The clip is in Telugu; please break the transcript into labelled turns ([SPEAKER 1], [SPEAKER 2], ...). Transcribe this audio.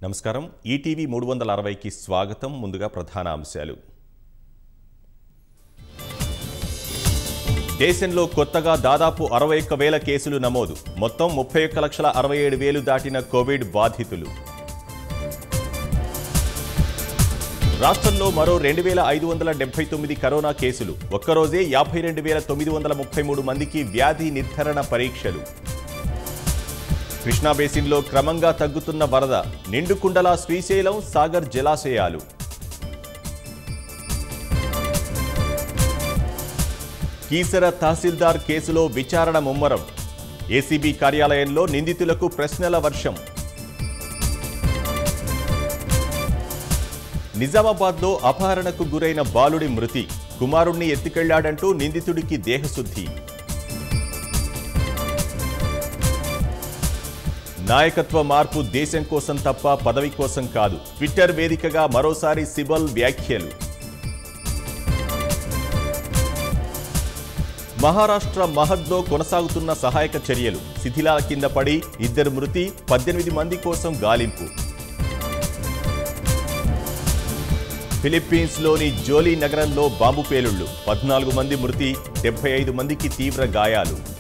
[SPEAKER 1] నమస్కారం ఈటీవీ మూడు వందల అరవైకి స్వాగతం ముందుగా ప్రధాన అంశాలు దేశంలో కొత్తగా దాదాపు అరవై ఒక్క వేల కేసులు నమోదు మొత్తం ముప్పై ఒక్క లక్షల అరవై ఏడు వేలు దాటిన కోవిడ్ బాధితులు రాష్ట్రంలో మరో రెండు వేల ఐదు వందల డెబ్బై తొమ్మిది కరోనా కేసులు ఒక్కరోజే యాభై రెండు వేల తొమ్మిది వందల ముప్పై మూడు మందికి వ్యాధి నిర్ధారణ పరీక్షలు కృష్ణా బేసిన్లో క్రమంగా తగ్గుతున్న వరద నిండుకుండల శ్రీశైలం సాగర్ జలాశయాలు కీసర తహసీల్దార్ కేసులో విచారణ ముమ్మరం ఏసీబీ కార్యాలయంలో నిందితులకు ప్రశ్నల వర్షం నిజామాబాద్లో అపహరణకు గురైన బాలుడి మృతి కుమారుణ్ణి ఎత్తుకెళ్లాడంటూ నిందితుడికి దేహశుద్ధి నాయకత్వ మార్పు దేశం కోసం తప్ప పదవి కోసం కాదు ట్విట్టర్ వేదికగా మరోసారి సిబల్ వ్యాఖ్యలు మహారాష్ట్ర మహద్లో కొనసాగుతున్న సహాయక చర్యలు శిథిలాల కింద పడి ఇద్దరు మృతి పద్దెనిమిది మంది కోసం గాలింపు ఫిలిప్పీన్స్లోని జోలీ నగరంలో బాంబు పేలుళ్లు పద్నాలుగు మంది మృతి డెబ్బై ఐదు మందికి తీవ్ర గాయాలు